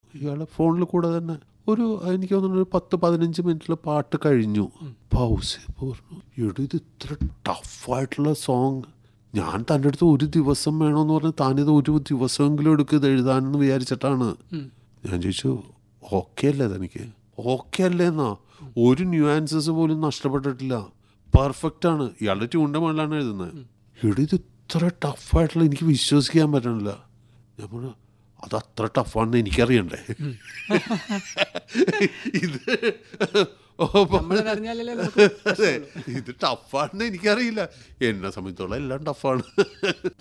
ഇയാളെ ഫോണിൽ കൂടെ തന്നെ ഒരു എനിക്ക് തോന്നുന്നു ഒരു പത്ത് പതിനഞ്ച് മിനിറ്റിൽ പാട്ട് കഴിഞ്ഞു പൗസ് പറഞ്ഞു എടോ ഇത് ഇത്ര ടഫായിട്ടുള്ള സോങ് ഞാൻ തൻ്റെ അടുത്ത് ഒരു ദിവസം വേണമെന്ന് പറഞ്ഞ് താനിത് ഒരു ദിവസമെങ്കിലും എടുക്കും ഇത് എഴുതാനെന്ന് വിചാരിച്ചിട്ടാണ് ഞാൻ ചോദിച്ചു ഓക്കെ അല്ലേ തനിക്ക് ഓക്കെ അല്ലേ എന്നാ ഒരു ന്യൂആൻസസ് പോലും നഷ്ടപ്പെട്ടിട്ടില്ല പെർഫെക്റ്റ് ആണ് ഇയാളുടെ ട്യൂണിൻ്റെ മുകളിലാണ് എഴുതുന്നത് എടി ഇത് ഇത്ര ടഫായിട്ടുള്ള എനിക്ക് വിശ്വസിക്കാൻ പറ്റണില്ല ഞാൻ പറഞ്ഞു അത് അത്ര ടഫാണെന്ന് എനിക്കറിയണ്ടേ ഇത് ഓ, നമ്മളറിഞ്ഞാലല്ലേ നമുക്ക് അതെ ഇത് ടഫാണെന്ന് എനിക്കറിയില്ല എന്നെ സംബന്ധിച്ചോളം എല്ലാം ടഫാണ്